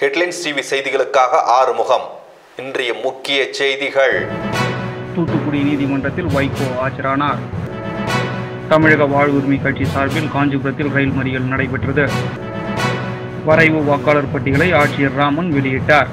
Headlines TV செய்திகளுக்காக ஆறுமுகம் இன்றைய முக்கிய செய்திகள் தூத்துக்குடி நீதிமன்றத்தில் வைகோ ஆஜரானார் தமிழக வாழ்வுரிமை கட்சி சார்பில் காஞ்சிபுரத்தில் ரயில் மறியல் நடைபெற்றது வரைவு வாக்காளர் பட்டியலை ஆட்சியர் ராமன் வெளியிட்டார்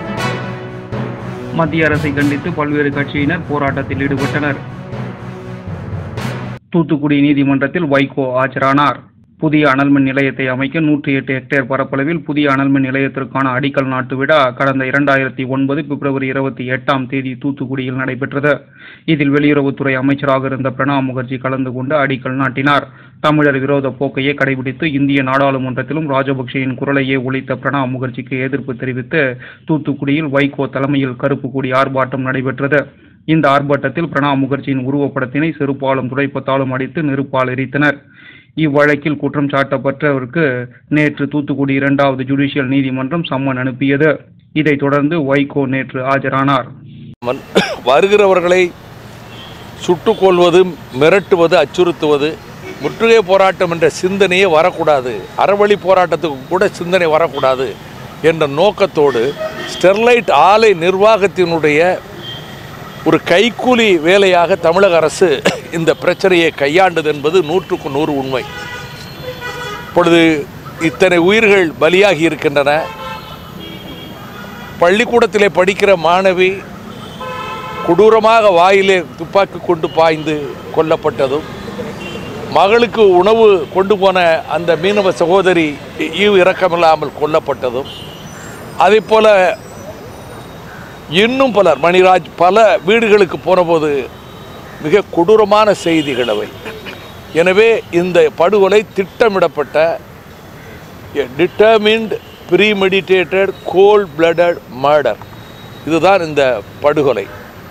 மத்திய அரசை கண்டித்து பல்வேறு கட்சியினர் போராட்டத்தில் ஈடுபட்டனர் தூத்துக்குடி நீதிமன்றத்தில் வைகோ ஆஜரானார் புதிய அனல்மின் நிலையத்தை அமைக்க நூற்றி எட்டு ஹெக்டேர் பரப்பளவில் புதிய அனல்மின் நிலையத்திற்கான அடிக்கல் நாட்டு விழா கடந்த இரண்டாயிரத்தி ஒன்பது பிப்ரவரி இருபத்தி எட்டாம் தேதி தூத்துக்குடியில் நடைபெற்றது இதில் வெளியுறவுத்துறை அமைச்சராக இருந்த பிரணாப் முகர்ஜி கலந்து கொண்டு அடிக்கல் நாட்டினார் தமிழர் விரோத போக்கையே கடைபிடித்து இந்திய நாடாளுமன்றத்திலும் ராஜபக்சேயின் குரலையே ஒழித்த பிரணாப் முகர்ஜிக்கு எதிர்ப்பு தெரிவித்து தூத்துக்குடியில் வைகோ தலைமையில் கருப்பு கொடி ஆர்ப்பாட்டம் நடைபெற்றது இந்த ஆர்ப்பாட்டத்தில் பிரணாப் முகர்ஜியின் உருவப்படத்தினை செருப்பாலும் துடைப்பத்தாலும் அடித்து நெருப்பால் எரித்தனர் இவ்வழக்கில் குற்றம் சாட்டப்பட்டவருக்கு நேற்று தூத்துக்குடி இரண்டாவது ஜுடிஷியல் நீதிமன்றம் சம்மன் அனுப்பியது இதைத் தொடர்ந்து வைகோ நேற்று ஆஜரானார் மன்- வருகிறவர்களை சுட்டுக் கொள்வது மிரட்டுவது அச்சுறுத்துவது முற்றுகை போராட்டம் என்ற சிந்தனையே வரக்கூடாது அறவழி போராட்டத்துக்கு கூட சிந்தனை வரக்கூடாது என்ற நோக்கத்தோடு ஸ்டெர்லைட் ஆலை நிர்வாகத்தினுடைய ஒரு கைக்கூலி வேலையாக தமிழக அரசு இந்த பிரச்சனையை கையாண்டது என்பது நூற்றுக்கு நூறு உண்மை இப்பொழுது இத்தனை உயிர்கள் பலியாகி இருக்கின்றன பள்ளிக்கூடத்திலே படிக்கிற மாணவி கொடூரமாக வாயிலே துப்பாக்கி கொண்டு பாய்ந்து கொல்லப்பட்டதும் மகளுக்கு உணவு கொண்டு போன அந்த மீனவ சகோதரி ஈவு இரக்கமில்லாமல் கொல்லப்பட்டதும் அதே போல இன்னும் பலர் மணிராஜ் பல வீடுகளுக்கு போனபோது மிக கொடூரமான செய்திகள் அவை எனவே இந்த படுகொலை திட்டமிடப்பட்ட determined premeditated cold blooded murder இதுதான் இந்த படுகொலை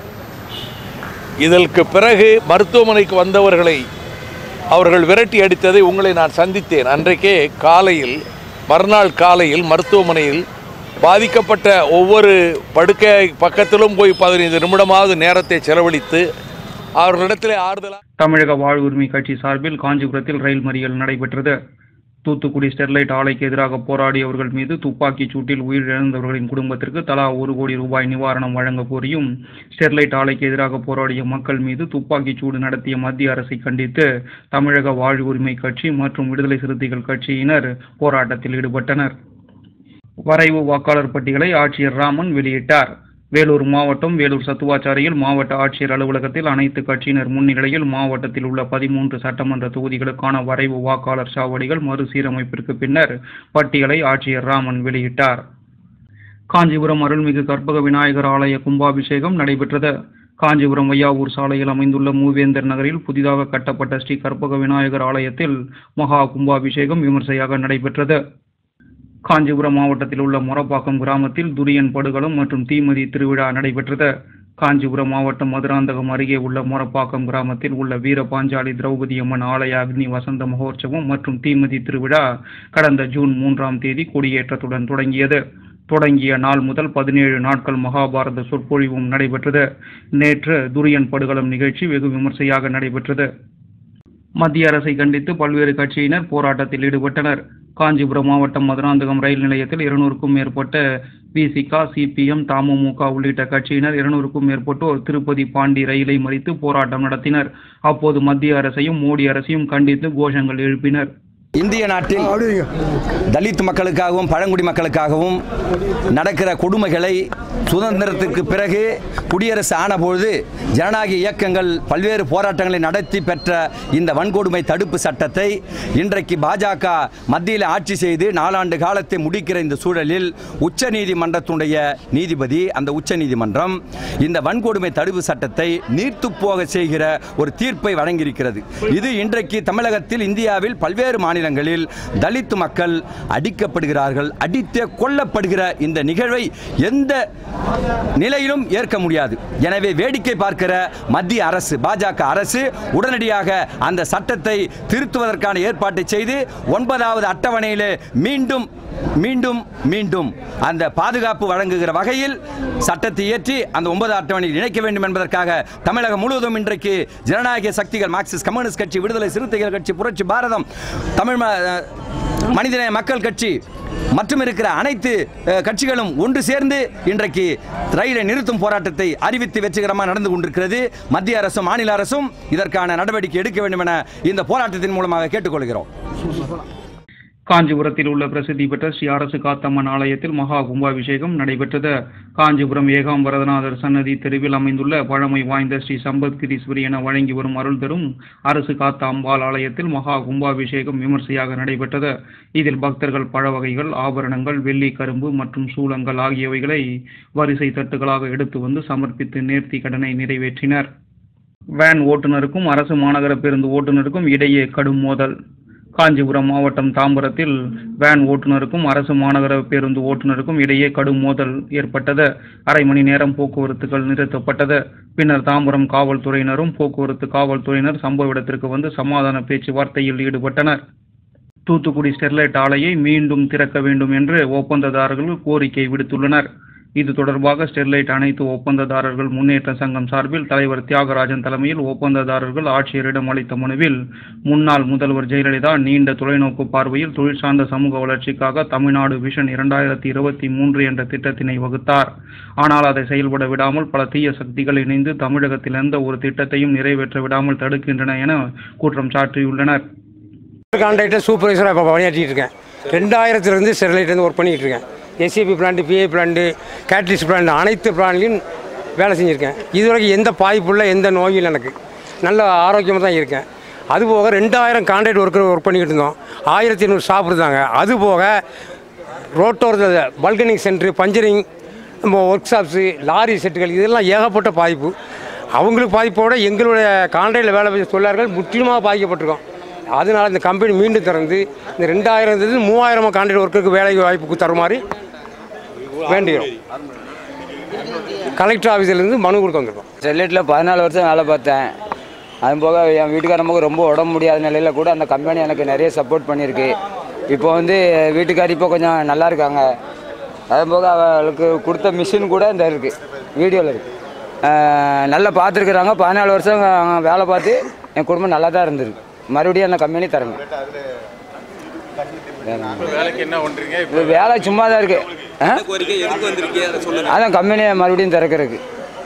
இதற்கு பிறகு மருத்துவமனைக்கு வந்தவர்களை அவர்கள் விரட்டி அடித்ததை உங்களை நான் சந்தித்தேன் அன்றைக்கே காலையில் மறுநாள் காலையில் மருத்துவமனையில் பாதிக்கப்பட்ட ஒவ்வொரு படுக்கை பக்கத்திலும் போய் பதினைந்து நிமிடமாவது நேரத்தை செலவழித்து அவர்களிடத்திலே ஆறுதலாக தமிழக வாழ்வுரிமை கட்சி சார்பில் காஞ்சிபுரத்தில் ரயில் மறியல் நடைபெற்றது தூத்துக்குடி ஸ்டெர்லைட் ஆலைக்கு எதிராக போராடியவர்கள் மீது துப்பாக்கிச் சூட்டில் உயிரிழந்தவர்களின் குடும்பத்திற்கு தலா ஒரு கோடி ரூபாய் நிவாரணம் வழங்க கோரியும் ஸ்டெர்லைட் ஆலைக்கு எதிராக போராடிய மக்கள் மீது துப்பாக்கிச் சூடு நடத்திய மத்திய அரசை கண்டித்து தமிழக வாழ்வுரிமை கட்சி மற்றும் விடுதலை சிறுத்தைகள் கட்சியினர் போராட்டத்தில் ஈடுபட்டனர் வரைவு வாக்காளர் பட்டியலை ஆட்சியர் ராமன் வெளியிட்டார் வேலூர் மாவட்டம் வேலூர் சத்துவாச்சாரியில் மாவட்ட ஆட்சியர் அலுவலகத்தில் அனைத்து கட்சியினர் முன்னிலையில் மாவட்டத்தில் உள்ள பதிமூன்று சட்டமன்ற தொகுதிகளுக்கான வரைவு வாக்காளர் சாவடிகள் மறுசீரமைப்பிற்கு பின்னர் பட்டியலை ஆட்சியர் ராமன் வெளியிட்டார் காஞ்சிபுரம் அருள்மிகு கற்பக விநாயகர் ஆலய கும்பாபிஷேகம் நடைபெற்றது காஞ்சிபுரம் வையாவூர் சாலையில் அமைந்துள்ள மூவேந்தர் நகரில் புதிதாக கட்டப்பட்ட ஸ்ரீ கற்பக விநாயகர் ஆலயத்தில் மகா கும்பாபிஷேகம் விமர்சையாக நடைபெற்றது காஞ்சிபுரம் மாவட்டத்தில் உள்ள மொரப்பாக்கம் கிராமத்தில் துரியன் படுகளம் மற்றும் தீமதி திருவிழா நடைபெற்றது காஞ்சிபுரம் மாவட்டம் மதுராந்தகம் அருகே உள்ள மொரப்பாக்கம் கிராமத்தில் உள்ள வீரபாஞ்சாலி திரௌபதி அம்மன் ஆலய அக்னி வசந்த மகோற்சவம் மற்றும் தீமதி திருவிழா கடந்த ஜூன் மூன்றாம் தேதி கொடியேற்றத்துடன் தொடங்கியது தொடங்கிய நாள் முதல் பதினேழு நாட்கள் மகாபாரத சொற்பொழிவும் நடைபெற்றது நேற்று துரியன் படுகளம் நிகழ்ச்சி வெகு விமர்சையாக நடைபெற்றது மத்திய அரசை கண்டித்து பல்வேறு கட்சியினர் போராட்டத்தில் ஈடுபட்டனர் காஞ்சிபுரம் மாவட்டம் மதுராந்தகம் ரயில் நிலையத்தில் இருநூறுக்கும் மேற்பட்ட விசிகா சிபிஎம் தமுமுக உள்ளிட்ட கட்சியினர் இருநூறுக்கும் மேற்பட்டோர் திருப்பதி பாண்டி ரயிலை மறித்து போராட்டம் நடத்தினர் அப்போது மத்திய அரசையும் மோடி அரசையும் கண்டித்து கோஷங்கள் எழுப்பினர் இந்திய நாட்டில் தலித் மக்களுக்காகவும் பழங்குடி மக்களுக்காகவும் நடக்கிற கொடுமைகளை சுதந்திரத்திற்கு பிறகு குடியரசு ஆனபொழுது ஜனநாயக இயக்கங்கள் பல்வேறு போராட்டங்களை நடத்தி பெற்ற இந்த வன்கொடுமை தடுப்பு சட்டத்தை இன்றைக்கு பாஜக மத்தியில் ஆட்சி செய்து நாலாண்டு காலத்தை முடிக்கிற இந்த சூழலில் உச்ச நீதிமன்றத்துடைய நீதிபதி அந்த உச்ச நீதிமன்றம் இந்த வன்கொடுமை தடுப்பு சட்டத்தை நீர்த்து போக செய்கிற ஒரு தீர்ப்பை வழங்கியிருக்கிறது இது இன்றைக்கு தமிழகத்தில் இந்தியாவில் பல்வேறு மாநிலங்களில் தலித் மக்கள் அடிக்கப்படுகிறார்கள் அடித்தே கொல்லப்படுகிற இந்த நிகழ்வை எந்த நிலையிலும் ஏற்க முடியாது எனவே வேடிக்கை பார்க்கிற மத்திய அரசு பாஜக அரசு உடனடியாக அந்த சட்டத்தை திருத்துவதற்கான ஏற்பாட்டை செய்து ஒன்பதாவது அட்டவணையிலே மீண்டும் மீண்டும் மீண்டும் அந்த பாதுகாப்பு வழங்குகிற வகையில் சட்டத்தை இயற்றி அந்த ஒன்பது அட்டவணையில் இணைக்க வேண்டும் என்பதற்காக தமிழகம் முழுவதும் இன்றைக்கு ஜனநாயக சக்திகள் மார்க்சிஸ்ட் கம்யூனிஸ்ட் கட்சி விடுதலை சிறுத்தைகள் கட்சி புரட்சி பாரதம் தமிழ் ம- மனிதநேய மக்கள் கட்சி மற்றும் இருக்கிற அனைத்து அஹ், கட்சிகளும் ஒன்று சேர்ந்து இன்றைக்கு ரயிலை நிறுத்தும் போராட்டத்தை அறிவித்து வெற்றிகரமாக நடந்து கொண்டிருக்கிறது மத்திய அரசும் மாநில அரசும் இதற்கான நடவடிக்கை எடுக்க வேண்டும் என இந்த போராட்டத்தின் மூலமாக கேட்டுக்கொள்கிறோம் காஞ்சிபுரத்தில் உள்ள பிரசித்தி பெற்ற ஸ்ரீ அரசு காத்தம்மன் ஆலயத்தில் மகா கும்பாபிஷேகம் நடைபெற்றது காஞ்சிபுரம் ஏகாம்பரதநாதர் சன்னதி தெருவில் அமைந்துள்ள பழமை வாய்ந்த ஸ்ரீ சம்பத்கிரீஸ்வரி என வழங்கி வரும் அருள் தரும் அரசு காத்த அம்பாள் ஆலயத்தில் மகா கும்பாபிஷேகம் விமர்சையாக நடைபெற்றது இதில் பக்தர்கள் பழ வகைகள் ஆபரணங்கள் வெள்ளி கரும்பு மற்றும் சூளங்கள் ஆகியவைகளை வரிசை தட்டுகளாக எடுத்து வந்து சமர்ப்பித்து நேர்த்தி கடனை நிறைவேற்றினர் வேன் ஓட்டுநருக்கும் அரசு மாநகர பேருந்து ஓட்டுநருக்கும் இடையே கடும் மோதல் காஞ்சிபுரம் மாவட்டம் தாம்பரத்தில் வேன் ஓட்டுநருக்கும் அரசு மாநகர பேருந்து ஓட்டுநருக்கும் இடையே கடும் மோதல் ஏற்பட்டது அரை மணி நேரம் போக்குவரத்துகள் நிறுத்தப்பட்டது பின்னர் தாம்பரம் காவல்துறையினரும் போக்குவரத்து காவல்துறையினர் சம்பவ இடத்திற்கு வந்து சமாதான பேச்சுவார்த்தையில் ஈடுபட்டனர் தூத்துக்குடி ஸ்டெர்லைட் ஆலையை மீண்டும் திறக்க வேண்டும் என்று ஒப்பந்ததாரர்கள் கோரிக்கை விடுத்துள்ளனர் இது தொடர்பாக ஸ்டெர்லைட் அனைத்து ஒப்பந்ததாரர்கள் முன்னேற்ற சங்கம் சார்பில் தலைவர் தியாகராஜன் தலைமையில் ஒப்பந்ததாரர்கள் ஆட்சியரிடம் அளித்த மனுவில் முன்னாள் முதல்வர் ஜெயலலிதா நீண்ட தொலைநோக்கு பார்வையில் தொழில் சார்ந்த சமூக வளர்ச்சிக்காக தமிழ்நாடு விஷன் இரண்டாயிரத்தி இருபத்தி மூன்று என்ற திட்டத்தினை வகுத்தார் ஆனால் அதை செயல்பட விடாமல் பல தீய சக்திகள் இணைந்து தமிழகத்தில் எந்த ஒரு திட்டத்தையும் நிறைவேற்ற விடாமல் தடுக்கின்றன என குற்றம் சாட்டியுள்ளனர் கான்ட்ராக்டர் சூப்பர்வைசராக இப்போ பணியாற்றிட்டு இருக்கேன் ரெண்டாயிரத்துலேருந்து ஸ்டெர்லைட்லேருந்து ஒர்க் பண்ணிகிட்டு இருக்கேன் எஸ்சிபி பிளான்ட்டு பிஏ பிளான்ட்டு கேட்ரிஸ் பிளான்ட் அனைத்து பிளான்லையும் வேலை செஞ்சுருக்கேன் இதுவரைக்கும் எந்த பாதிப்பு இல்லை எந்த நோயும் இல்லை எனக்கு நல்ல ஆரோக்கியமாக தான் இருக்கேன் அது போக ரெண்டாயிரம் கான்ட்ராக்ட் ஒர்க்கர் ஒர்க் பண்ணிக்கிட்டு இருந்தோம் ஆயிரத்தி ஐநூறு ஸ்டாஃப் இருந்தாங்க அது போக ரோட்டோர் பல்கனிங் சென்ட்ரு பஞ்சரிங் நம்ம ஒர்க் ஷாப்ஸு லாரி செட்டுகள் இதெல்லாம் ஏகப்பட்ட பாதிப்பு அவங்களுக்கு பாதிப்போட எங்களுடைய கான்ட்ராக்டில் வேலை செய்ய தொழிலாளர்கள் முற்றிலுமாக பாதிக்கப்பட்டிருக்கோம் அதனால் இந்த கம்பெனி மீண்டும் திறந்து இந்த ரெண்டாயிரத்துலேருந்து மூவாயிரம் கான்ட்ராக்ட் ஒர்க்கருக்கு வேலை வாய்ப்புக்கு தருமாறு வேண்டுகிறோம் கலெக்டர் ஆஃபீஸிலேருந்து மனு கொடுக்க வந்திருக்கோம் ஸ்டெர்லைட்டில் பதினாலு வருஷம் வேலை பார்த்தேன் அது போக என் வீட்டுக்காரமுக்கு ரொம்ப உடம்பு முடியாத நிலையில் கூட அந்த கம்பெனி எனக்கு நிறைய சப்போர்ட் பண்ணியிருக்கு இப்போ வந்து வீட்டுக்காரி இப்போ கொஞ்சம் நல்லா இருக்காங்க அது போக அவளுக்கு கொடுத்த மிஷின் கூட இந்த இருக்குது வீடியோவில் இருக்குது நல்லா பார்த்துருக்குறாங்க பதினாலு வருஷம் வேலை பார்த்து என் குடும்பம் நல்லா தான் இருந்திருக்கு மறுபடியும் அந்த கம்பெனி தரங்க இது வேலை சும்மா தான் இருக்கு ஆ? அதான் கம்பெனியை மறுபடியும் திறக்கிறதுக்கு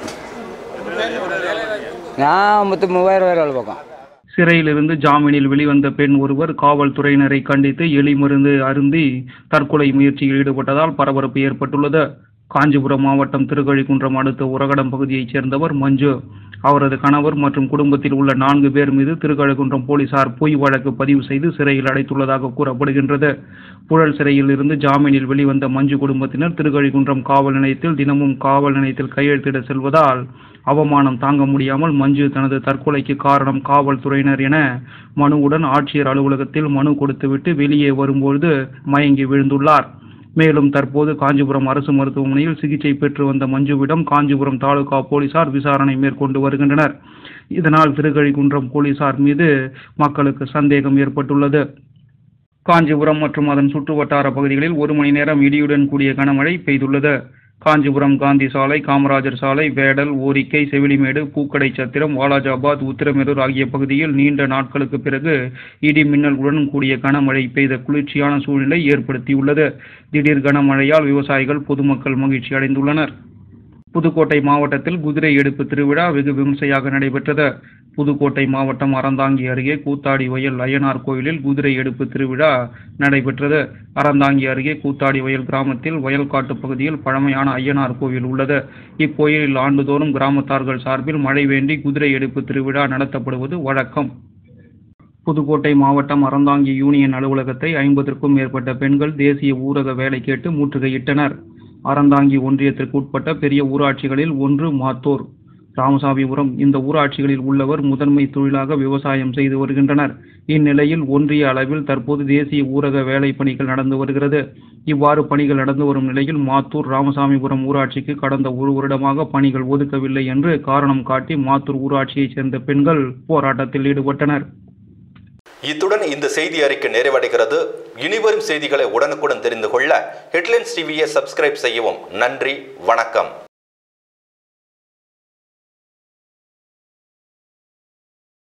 நான் மொத்தம் மூவாயிரம் ரூபாய் வேலை பார்க்கோம் சிறையிலிருந்து ஜாமீனில் வெளிவந்த பெண் ஒருவர் காவல்துறையினரை கண்டித்து எலி மருந்து அருந்தி தற்கொலை முயற்சியில் ஈடுபட்டதால் பரபரப்பு ஏற்பட்டுள்ளது காஞ்சிபுரம் மாவட்டம் திருக்கழிக்குன்றம் அடுத்த உரகடம் பகுதியைச் சேர்ந்தவர் மஞ்சு அவரது கணவர் மற்றும் குடும்பத்தில் உள்ள நான்கு பேர் மீது திருக்கழுக்குன்றம் போலீசார் பொய் வழக்கு பதிவு செய்து சிறையில் அடைத்துள்ளதாக கூறப்படுகின்றது புழல் சிறையில் இருந்து ஜாமீனில் வெளிவந்த மஞ்சு குடும்பத்தினர் திருக்கழிக்குன்றம் காவல் நிலையத்தில் தினமும் காவல் நிலையத்தில் கையெழுத்திட செல்வதால் அவமானம் தாங்க முடியாமல் மஞ்சு தனது தற்கொலைக்கு காரணம் காவல்துறையினர் என மனுவுடன் ஆட்சியர் அலுவலகத்தில் மனு கொடுத்துவிட்டு வெளியே வரும்பொழுது மயங்கி விழுந்துள்ளார் மேலும் தற்போது காஞ்சிபுரம் அரசு மருத்துவமனையில் சிகிச்சை பெற்று வந்த மஞ்சுவிடம் காஞ்சிபுரம் தாலுகா போலீசார் விசாரணை மேற்கொண்டு வருகின்றனர் இதனால் திருக்கழிக்குன்றம் போலீசார் மீது மக்களுக்கு சந்தேகம் ஏற்பட்டுள்ளது காஞ்சிபுரம் மற்றும் அதன் சுற்றுவட்டார பகுதிகளில் ஒரு மணி நேரம் இடியுடன் கூடிய கனமழை பெய்துள்ளது காஞ்சிபுரம் காந்தி சாலை காமராஜர் சாலை வேடல் ஓரிக்கை செவிலிமேடு பூக்கடை சத்திரம் வாலாஜாபாத் உத்திரமேரூர் ஆகிய பகுதியில் நீண்ட நாட்களுக்கு பிறகு இடி மின்னலுடன் கூடிய கனமழை பெய்த குளிர்ச்சியான சூழ்நிலை ஏற்படுத்தியுள்ளது திடீர் கனமழையால் விவசாயிகள் பொதுமக்கள் மகிழ்ச்சி அடைந்துள்ளனர் புதுக்கோட்டை மாவட்டத்தில் குதிரை எடுப்பு திருவிழா வெகு விமர்சையாக நடைபெற்றது புதுக்கோட்டை மாவட்டம் அறந்தாங்கி அருகே கூத்தாடி வயல் அய்யனார் கோயிலில் குதிரை எடுப்பு திருவிழா நடைபெற்றது அறந்தாங்கி அருகே கூத்தாடி வயல் கிராமத்தில் வயல்காட்டு பகுதியில் பழமையான அய்யனார் கோவில் உள்ளது இக்கோயிலில் ஆண்டுதோறும் கிராமத்தார்கள் சார்பில் மழை வேண்டி குதிரை எடுப்பு திருவிழா நடத்தப்படுவது வழக்கம் புதுக்கோட்டை மாவட்டம் அறந்தாங்கி யூனியன் அலுவலகத்தை ஐம்பதற்கும் மேற்பட்ட பெண்கள் தேசிய ஊரக வேலை கேட்டு முற்றுகையிட்டனர் அறந்தாங்கி ஒன்றியத்திற்கு உட்பட்ட பெரிய ஊராட்சிகளில் ஒன்று மாத்தூர் ராமசாமிபுரம் இந்த ஊராட்சிகளில் உள்ளவர் முதன்மை தொழிலாக விவசாயம் செய்து வருகின்றனர் இந்நிலையில் ஒன்றிய அளவில் தற்போது தேசிய ஊரக வேலை பணிகள் நடந்து வருகிறது இவ்வாறு பணிகள் நடந்து வரும் நிலையில் மாத்தூர் ராமசாமிபுரம் ஊராட்சிக்கு கடந்த ஒரு வருடமாக பணிகள் ஒதுக்கவில்லை என்று காரணம் காட்டி மாத்தூர் ஊராட்சியைச் சேர்ந்த பெண்கள் போராட்டத்தில் ஈடுபட்டனர் இத்துடன் இந்த செய்தி அறிக்கை நிறைவடைகிறது இனிவரும் செய்திகளை உடனுக்குடன் தெரிந்து கொள்ள ஹெட்லைன்ஸ் டிவியை சப்ஸ்கிரைப் செய்யவும் நன்றி வணக்கம்